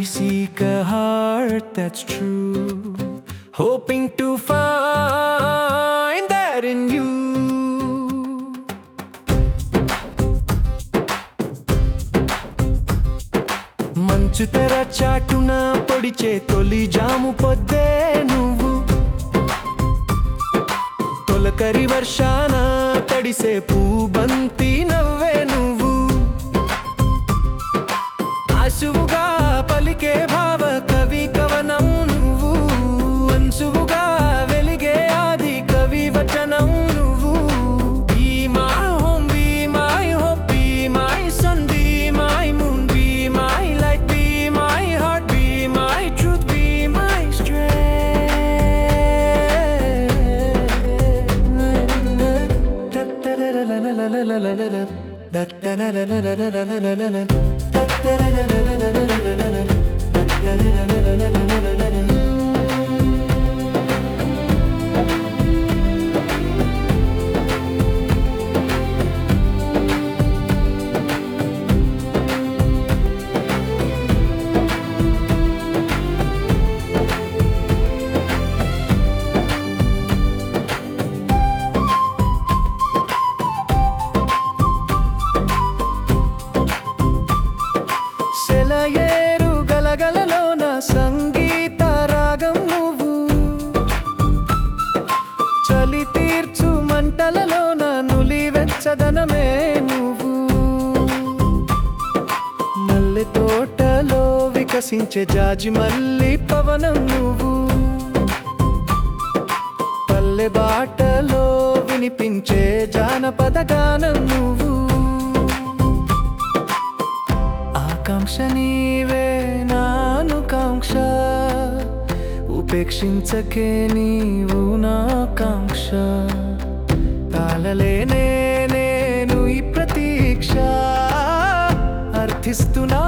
seek a heart that's true, hoping to find that in you. మంచు తెర చాటున పొడిచే తొలి జాము పొద్దే నువ్వు తొలకరి వర్షాన తడిసే పూబంతి నవ్వే నువ్వు ఆశువుగా పలికే భావ కవి కవనం నువ్వు అంశువుగా వెలిగే ఆది కవి వచనం నువ్వు Be my home, be my hope, be my sun, be my moon, be my light, be my heart, be my truth, be my strength. సెలయేరు గలగలలోన సంగీత రాగం నువ్వు చలి తీర్చు మంటలలోన నులి వెచ్చదనమే నువ్వు మల్లె తోటలో వికసించే జాజి మల్లి పవనం నువ్వు పల్లె బాటలో వినిపించే జానపద గానం నువ్వు ఆకాంక్ష నీవే నాను కాంక్ష ఉపేక్షించకే నీవు నా కాంక్ష తాళలేనే నేను ఈ ప్రతీక్ష అర్థిస్తున్నా